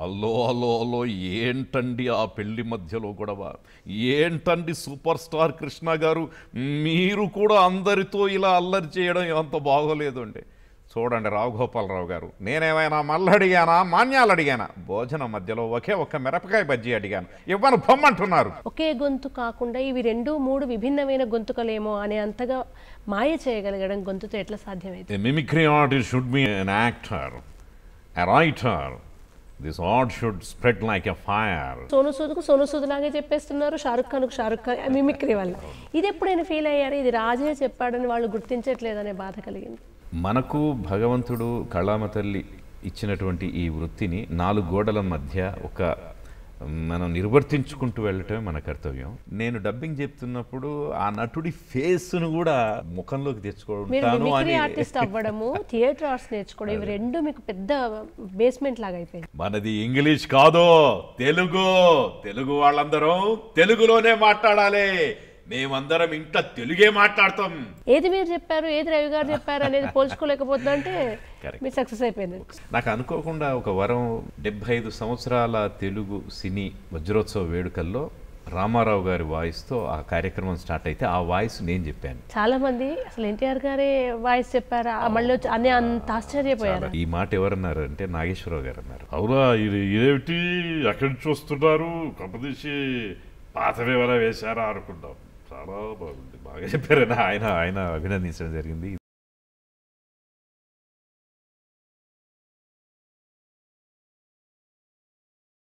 అల్లో అల్లో అల్లో ఏంటండి ఆ పెళ్లి మధ్యలో గొడవ ఏంటండి సూపర్ స్టార్ కృష్ణ గారు మీరు కూడా అందరితో ఇలా అల్లరి చేయడం అంత బాగోలేదండి చూడండి రావు గోపాలరావు గారు నేనేమైనా మళ్ళీ అడిగానా మాన్యాలు అడిగానా భోజనం మధ్యలో ఒకే ఒక్క మిరపకాయ బజ్జీ అడిగాను ఇవ్వను పొమ్మంటున్నారు ఒకే గొంతు కాకుండా ఇవి రెండు మూడు విభిన్నమైన గొంతుకలేమో అనే అంతగా మాయ చేయగలగడం గొంతుతో ఎట్లా సాధ్యమైంది A mimicry artist should be an actor, a writer. This art should spread like a fire. Sonu సూద్కు Sonu Sood లాగే చెప్పేస్తున్నారు షారుఖ్ ఖాన్కు షారుఖ్ ఖాన్ మిమిక్రీ వల్ల ఇది ఎప్పుడైనా ఫీల్ అయ్యారు ఇది రాజే చెప్పాడని వాళ్ళు గుర్తించట్లేదనే బాధ కలిగింది మనకు భగవంతుడు కళామ తల్లి ఇచ్చినటువంటి ఈ వృత్తిని నాలుగు గోడల మధ్య ఒక మనం నిర్వర్తించుకుంటూ వెళ్ళటమే మన కర్తవ్యం నేను డబ్బింగ్ చెప్తున్నప్పుడు ఆ నటుడి ఫేస్ను కూడా ముఖంలోకి మీరు తెచ్చుకుంటాను మిమిక్రీ అని ఆర్టిస్ట్ అవ్వడము థియేటర్ ఆర్ట్స్ నేర్చుకోవడం ఇవి రెండు మీకు పెద్ద బేస్మెంట్ లాగా అయిపోయింది మనది ఇంగ్లీష్ కాదు తెలుగు తెలుగు వాళ్ళందరం తెలుగులోనే మాట్లాడాలి మేమందరం ఇంట్లో తెలుగే మాట్లాడతాం ఏది మీరు చెప్పారు ఏది రవి గారు చెప్పారు అనేది పోల్చుకోలేకపోతున్నా అంటే Correct. మీరు సక్సెస్ అయిపోయింది నాకు అనుకోకుండా ఒక వరం డెబ్బై ఐదు సంవత్సరాల తెలుగు సినీ వజ్రోత్సవ వేడుకల్లో రామారావు గారి వాయిస్తో ఆ కార్యక్రమం స్టార్ట్ అయితే ఆ వాయిస్ నేను చెప్పాను చాలా మంది అసలు ఎన్టీఆర్ గారే వాయిస్ చెప్పారా ఆ మళ్ళీ వచ్చి అనే అంత ఆశ్చర్యపోయారు ఈ మాట ఎవరన్నారు అంటే నాగేశ్వరరావు గారు అన్నారు అవునా ఇది ఇదేమిటి ఎక్కడి నుంచి వస్తున్నారు కంపదీసి పాతవేమైనా వేశారా అనుకున్నాం చాలా బాగుంది బాగా చెప్పారని ఆయన ఆయన అభినందించడం జరిగింది